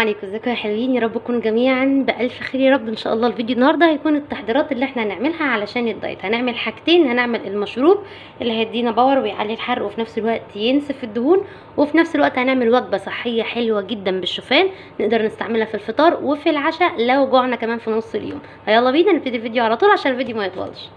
عليكم ازيكم يا حلوين يا رب تكونوا جميعا بالف خير يا رب ان شاء الله الفيديو النهارده هيكون التحضيرات اللي احنا هنعملها علشان الدايت هنعمل حاجتين هنعمل المشروب اللي هيدينا باور ويعلي الحرق وفي نفس الوقت ينسف الدهون وفي نفس الوقت هنعمل وجبه صحيه حلوه جدا بالشوفان نقدر نستعملها في الفطار وفي العشاء لو جوعنا كمان في نص اليوم فيلا بينا نبتدي الفيديو على طول عشان الفيديو ما يطولش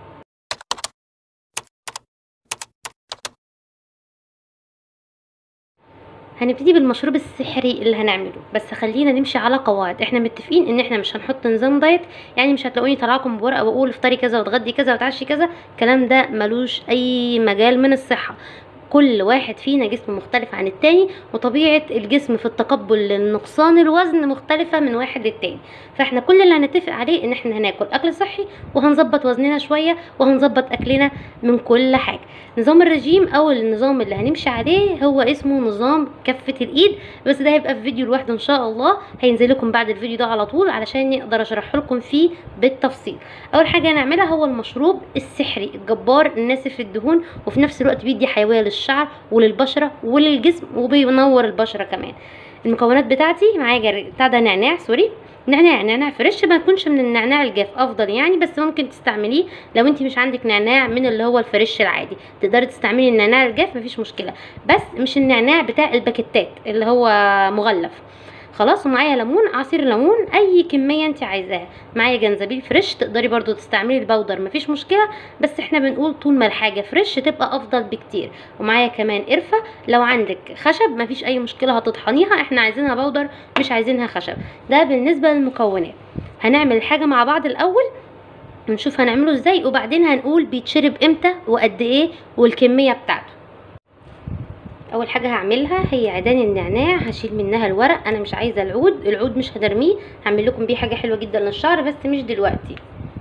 هنبتدي بالمشروب السحري اللي هنعمله بس خلينا نمشي على قواعد احنا متفقين ان احنا مش هنحط نظام دايت يعني مش هتلاقوني طالعاكم بورقه واقول افطري كذا وتغدي كذا وتعشي كذا الكلام ده ملوش اي مجال من الصحه كل واحد فينا جسم مختلف عن التاني وطبيعة الجسم في التقبل لنقصان الوزن مختلفة من واحد للتاني فاحنا كل اللي هنتفق عليه ان احنا هناكل اكل صحي وهنظبط وزننا شوية وهنظبط اكلنا من كل حاجة نظام الرجيم او النظام اللي هنمشي عليه هو اسمه نظام كفة الايد بس ده هيبقى في فيديو لوحده ان شاء الله هينزل لكم بعد الفيديو ده على طول علشان اقدر اشرح لكم فيه بالتفصيل اول حاجة هنعملها هو المشروب السحري الجبار ناسف الدهون وفي نفس الوقت بيدي حيوية للشعر وللبشرة وللجسم وبينور البشرة كمان المكونات بتاعتي معايا بتاع ده نعناع سوري نعناع نعناع فريش ما يكونش من النعناع الجاف افضل يعني بس ممكن تستعمليه لو انت مش عندك نعناع من اللي هو الفريش العادي تقدري تستعملي النعناع الجاف مفيش مشكله بس مش النعناع بتاع الباكيتات اللي هو مغلف خلاص ومعايا ليمون عصير ليمون اي كميه انت عايزاها معايا جنزبيل فريش تقدري برضو تستعملي البودر مفيش مشكله بس احنا بنقول طول ما الحاجه فريش تبقى افضل بكتير ومعايا كمان قرفه لو عندك خشب مفيش اي مشكله هتطحنيها احنا عايزينها بودر مش عايزينها خشب ده بالنسبه للمكونات هنعمل الحاجه مع بعض الاول ونشوف هنعمله ازاي وبعدين هنقول بيتشرب امتى وقد ايه والكميه بتاعته اول حاجه هعملها هي عيدان النعناع هشيل منها الورق انا مش عايزه العود العود مش هدرميه هعمل لكم بيه حاجه حلوه جدا للشعر بس مش دلوقتي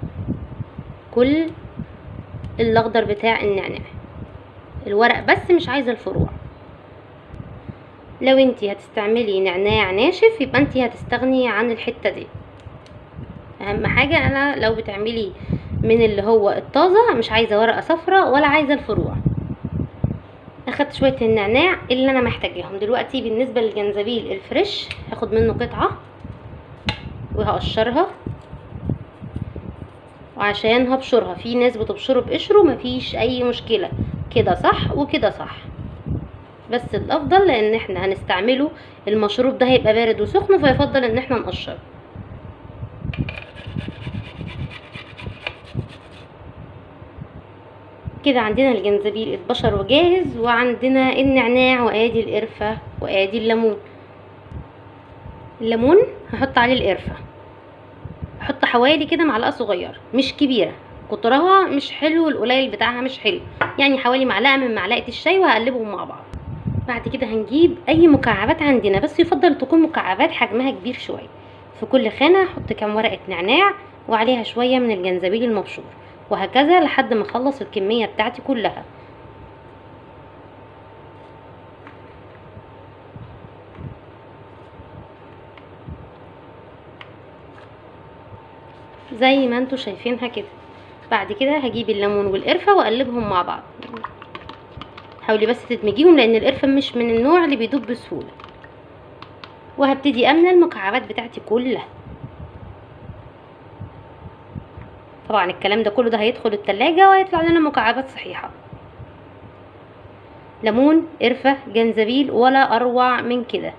كل الاخضر بتاع النعناع الورق بس مش عايزه الفروع لو انتي هتستعملي نعناع ناشف يبقى انتي هتستغني عن الحته دي اهم حاجه انا لو بتعملي من اللي هو الطازه مش عايزه ورقه صفراء ولا عايزه الفروع اخدت شويه النعناع اللي انا محتاجاهم دلوقتي بالنسبه للجنزبيل الفريش هاخد منه قطعه وهقشرها وعشان هبشرها في ناس بتبشره بقشره مفيش اي مشكله كده صح وكده صح بس الافضل لان احنا هنستعمله المشروب ده هيبقى بارد وسخن فيفضل ان احنا نقشره كده عندنا الجنزبيل اتبشر وجاهز وعندنا النعناع وادي القرفة وادي الليمون الليمون هحط عليه القرفة هحط حوالي كده معلقة صغيرة مش كبيرة قطرها مش حلو القليل بتاعها مش حلو يعني حوالي معلقة من معلقة الشاي وهقلبهم مع بعض بعد كده هنجيب اي مكعبات عندنا بس يفضل تكون مكعبات حجمها كبير شوية في كل خانة احط كام ورقة نعناع وعليها شوية من الجنزبيل المبشور وهكذا لحد ما اخلص الكمية بتاعتي كلها زي ما انتوا شايفينها كده بعد كده هجيب الليمون والقرفة واقلبهم مع بعض حاولي بس تدمجيهم لان القرفة مش من النوع اللي بيدوب بسهولة وهبتدي املى المكعبات بتاعتي كلها طبعا الكلام ده كله ده هيدخل التلاجة وهيطلع لنا مكعبات صحيحة ليمون قرفة جنزبيل ولا اروع من كده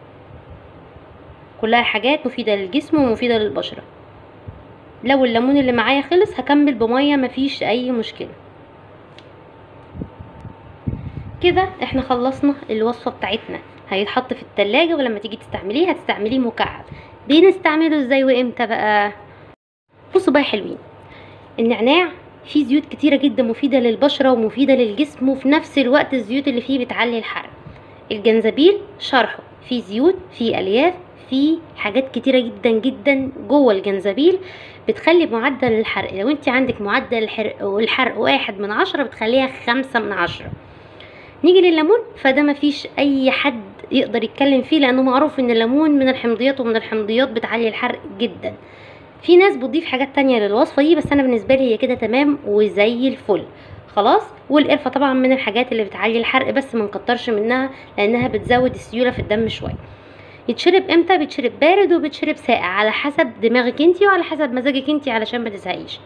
كلها حاجات مفيدة للجسم ومفيدة للبشرة لو الليمون اللي معايا خلص هكمل بمية مفيش اي مشكلة كده احنا خلصنا الوصفة بتاعتنا هيتحط في التلاجة ولما تيجي تستعمليه هتستعمليه مكعب بنستعمله ازاي وامتى بقى بصوا بقى حلوين النعناع فيه زيوت كتيرة جدا مفيدة للبشرة ومفيدة للجسم وفي نفس الوقت الزيوت اللي فيه بتعلي الحرق الجنزبيل شرحه فيه زيوت فيه الياف فيه حاجات كتيرة جدا جدا جوه الجنزبيل بتخلي معدل الحرق لو انت عندك معدل الحرق والحرق واحد من عشرة بتخليها خمسة من عشرة نيجي لليمون فده مفيش اي حد يقدر يتكلم فيه لانه معروف ان الليمون من الحمضيات ومن الحمضيات بتعلي الحرق جدا في ناس بتضيف حاجات تانية للوصفة دي بس انا بالنسبة لي هي كده تمام وزي الفل خلاص والقرفة طبعا من الحاجات اللي بتعلي الحرق بس ما نكترش منها لانها بتزود السيولة في الدم شوية يتشرب امتى بيتشرب بارد وبيتشرب ساقع على حسب دماغك انتي وعلى حسب مزاجك انتي علشان ما تزهقيش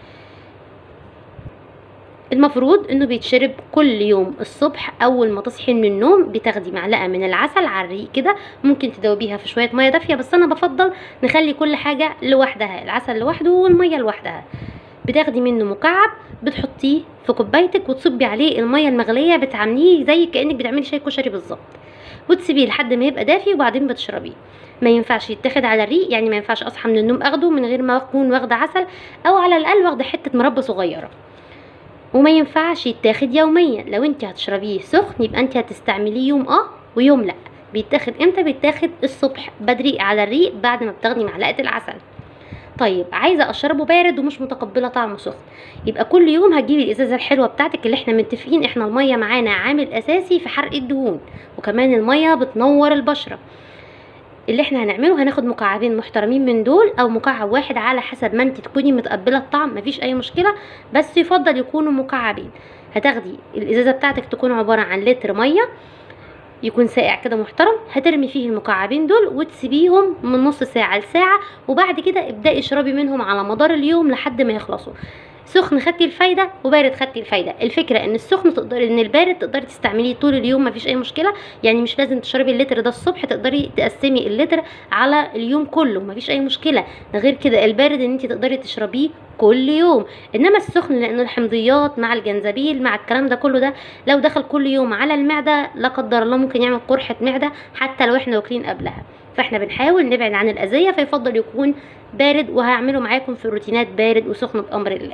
المفروض انه بيتشرب كل يوم الصبح اول ما تصحي من النوم بتاخدي معلقه من العسل على الريق كده ممكن تدوبيها في شويه ميه دافيه بس انا بفضل نخلي كل حاجه لوحدها العسل لوحده والميه لوحدها بتاخدي منه مكعب بتحطيه في كوبايتك وتصبي عليه الميه المغليه بتعمليه زي كانك بتعملي شاي كشري بالظبط وتسيبيه لحد ما يبقى دافي وبعدين بتشربيه ما ينفعش يتاخد على الريق يعني ما ينفعش اصحى من النوم اخده من غير ما اكون واخده عسل او على الاقل واخده حته مربى صغيره وما ينفعش يتاخد يوميا لو انت هتشربيه سخن يبقى انت هتستعمليه يوم اه ويوم لا بيتاخد امتى بيتاخد الصبح بدري على الريق بعد ما بتاخدي معلقه العسل طيب عايزه اشربه بارد ومش متقبله طعمه سخن يبقى كل يوم هتجيبي الازازه الحلوه بتاعتك اللي احنا متفقين احنا الميه معانا عامل اساسي في حرق الدهون وكمان الميه بتنور البشره اللي احنا هنعمله هناخد مكعبين محترمين من دول او مكعب واحد على حسب ما انت تكوني متقبله الطعم مفيش اي مشكله بس يفضل يكونوا مكعبين هتاخدي الازازه بتاعتك تكون عباره عن لتر ميه يكون ساقع كده محترم هترمي فيه المكعبين دول وتسيبيهم من نص ساعه لساعه وبعد كده ابداي اشربي منهم على مدار اليوم لحد ما يخلصوا سخن خدتي الفايده وبارد خدتي الفايده الفكره ان السخن تقدري ان البارد تقدري تستعمليه طول اليوم مفيش اي مشكله يعني مش لازم تشربي اللتر ده الصبح تقدري تقسمي اللتر على اليوم كله مفيش اي مشكله ده غير كده البارد ان انت تقدري تشربيه كل يوم انما السخن لانه الحمضيات مع الجنزبيل مع الكلام ده كله ده لو دخل كل يوم على المعده لا قدر الله ممكن يعمل قرحه معده حتى لو احنا واكلين قبلها فاحنا بنحاول نبعد عن الاذيه فيفضل يكون بارد وهعمله معاكم في الروتينات بارد وسخن بامر الله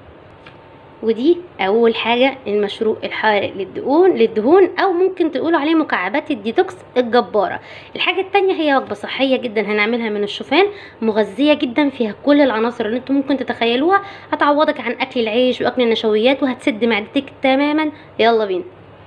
ودي اول حاجه المشروب الحارق للدهون للدهون او ممكن تقولوا عليه مكعبات الديتوكس الجباره الحاجه التانية هي وجبه صحيه جدا هنعملها من الشوفان مغذيه جدا فيها كل العناصر اللي انتم ممكن تتخيلوها هتعوضك عن اكل العيش واكل النشويات وهتسد معدتك تماما يلا بينا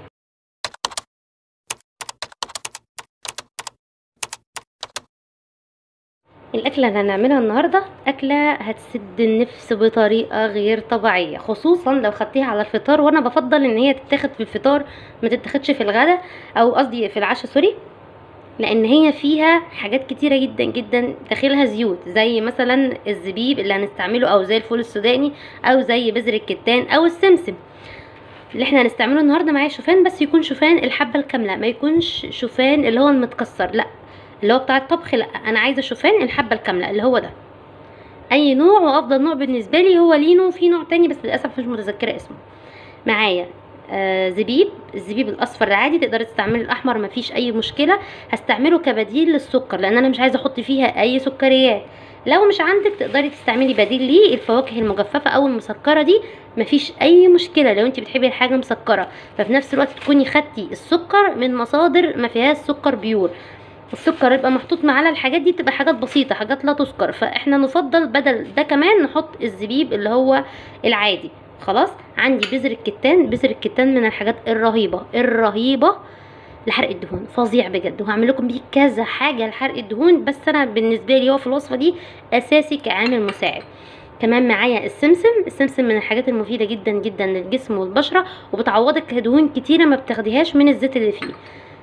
الاكله اللي هنعملها النهارده اكله هتسد النفس بطريقه غير طبيعيه خصوصا لو خدتيها على الفطار وانا بفضل ان هي تتاخد في الفطار ما تتاخدش في الغدا او قصدي في العشاء سوري لان هي فيها حاجات كتيره جدا جدا داخلها زيوت زي مثلا الزبيب اللي هنستعمله او زي الفول السوداني او زي بذر الكتان او السمسم اللي احنا هنستعمله النهارده معايا شوفان بس يكون شوفان الحبه الكامله ما يكونش شوفان اللي هو المتكسر لا اللي هو بتاع الطبخ لا انا عايزه شوفان الحبه الكامله اللي هو ده اي نوع وافضل نوع بالنسبه لي هو لينو في نوع تاني بس للاسف مش متذكره اسمه معايا آه زبيب الزبيب الاصفر العادي تقدري تستعملي الاحمر مفيش اي مشكله هستعمله كبديل للسكر لان انا مش عايزه احط فيها اي سكريات لو مش عندك تقدري تستعملي بديل ليه الفواكه المجففه او المسكره دي مفيش اي مشكله لو انت بتحبي الحاجه مسكره ففي نفس الوقت تكوني خدتي السكر من مصادر ما فيهاش سكر بيور السكر يبقى محطوط معانا الحاجات دي بتبقى حاجات بسيطه حاجات لا تذكر فاحنا نفضل بدل ده كمان نحط الزبيب اللي هو العادي خلاص عندي بذر الكتان بذر الكتان من الحاجات الرهيبه الرهيبه لحرق الدهون فظيع بجد وهعمل لكم بيه كذا حاجه لحرق الدهون بس انا بالنسبه لي هو في الوصفه دي اساسي كعامل مساعد كمان معايا السمسم السمسم من الحاجات المفيده جدا جدا للجسم والبشره وبتعوضك دهون كتيره ما بتاخديهاش من الزيت اللي فيه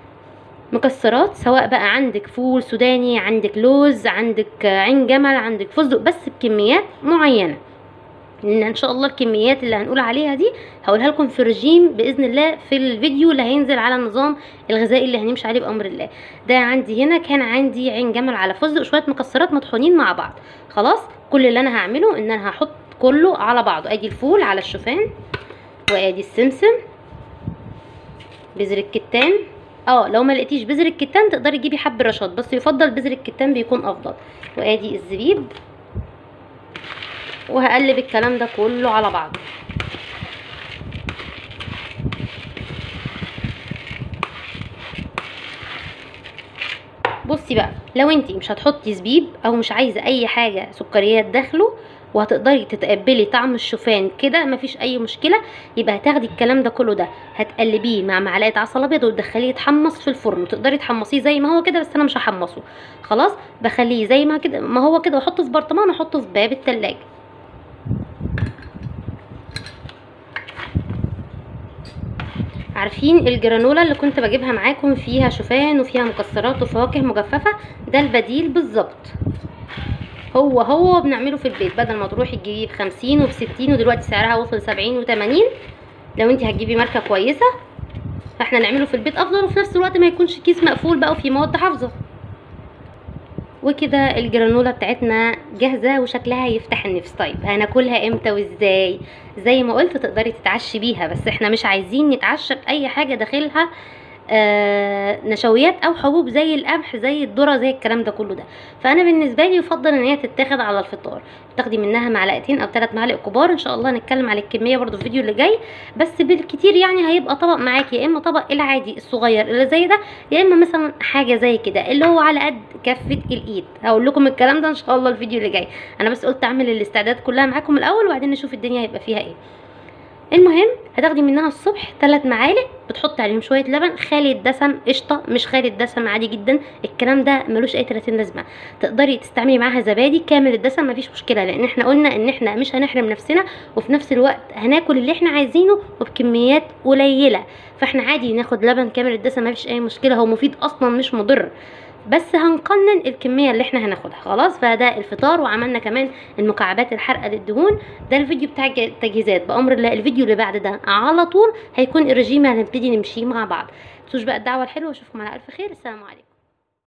مكسرات سواء بقى عندك فول سوداني عندك لوز عندك عين جمل عندك فستق بس بكميات معينه ان ان شاء الله الكميات اللي هنقول عليها دي هقولها لكم في الرجيم باذن الله في الفيديو اللي هينزل على النظام الغذائي اللي هنمشي عليه بامر الله ده عندي هنا كان عندي عين جمل على فستق شويه مكسرات مطحونين مع بعض خلاص كل اللي انا هعمله ان انا هحط كله على بعضه ادي الفول على الشوفان وادي السمسم بذر الكتان اه لو ما لقيتيش بذر الكتان تقدري تجيبي حب رشاد بس يفضل بذر الكتان بيكون افضل وادي الزبيب وهقلب الكلام ده كله على بعضه بصي بقى لو انتي مش هتحطي زبيب او مش عايزه اي حاجه سكريات داخله وهتقدري تتقبلي طعم الشوفان كده مفيش اي مشكله يبقى هتاخدي الكلام ده كله ده هتقلبيه مع معلقه عسل ابيض وتدخليه يتحمص في الفرن وتقدري تحمصيه زي ما هو كده بس انا مش هحمصه خلاص بخليه زي ما كده ما هو كده واحطه في برطمان واحطه في باب التلاجة عارفين الجرانولا اللي كنت بجيبها معاكم فيها شوفان وفيها مكسرات وفواكه مجففه ده البديل بالظبط هو هو بنعمله في البيت بدل ما تروحي تجيبيه بخمسين وبستين ودلوقتي سعرها وصل سبعين وتمانين لو انت هتجيبي ماركه كويسه فاحنا نعمله في البيت افضل وفي نفس الوقت ما يكونش كيس مقفول بقى وفيه مواد حافظه وكده الجرانولا بتاعتنا جاهزه وشكلها يفتح النفس طيب هناكلها امتى وازاي زي ما قلت تقدري تتعشي بيها بس احنا مش عايزين نتعشى باي حاجه داخلها آه نشويات او حبوب زي القمح زي الذره زي الكلام ده كله ده فانا بالنسبه لي يفضل ان هي تتاخد على الفطار تاخدي منها معلقتين او ثلاث معالق كبار ان شاء الله هنتكلم على الكميه برضو في الفيديو اللي جاي بس بالكتير يعني هيبقى طبق معاكي يا اما طبق العادي الصغير اللي زي ده يا اما مثلا حاجه زي كده اللي هو على قد كفه الايد هقول لكم الكلام ده ان شاء الله الفيديو اللي جاي انا بس قلت اعمل الاستعداد كلها معاكم الاول وبعدين نشوف الدنيا هيبقى فيها ايه المهم هتاخدي منها الصبح ثلاث معالق بتحطي عليهم شويه لبن خالي الدسم قشطه مش خالي الدسم عادي جدا الكلام ده ملوش اي 30 لازمه تقدري تستعملي معاها زبادي كامل الدسم مفيش مشكله لان احنا قلنا ان احنا مش هنحرم نفسنا وفي نفس الوقت هناكل اللي احنا عايزينه وبكميات قليله فاحنا عادي ناخد لبن كامل الدسم مفيش اي مشكله هو مفيد اصلا مش مضر بس هنقنن الكميه اللي احنا هناخدها خلاص فده الفطار وعملنا كمان المكعبات الحرقه للدهون ده الفيديو بتاع التجهيزات بامر الله الفيديو اللي بعد ده على طول هيكون الرجيم اللي هنبتدي نمشيه مع بعض متنسوش بقى الدعوه الحلوه اشوفكم على الف خير السلام عليكم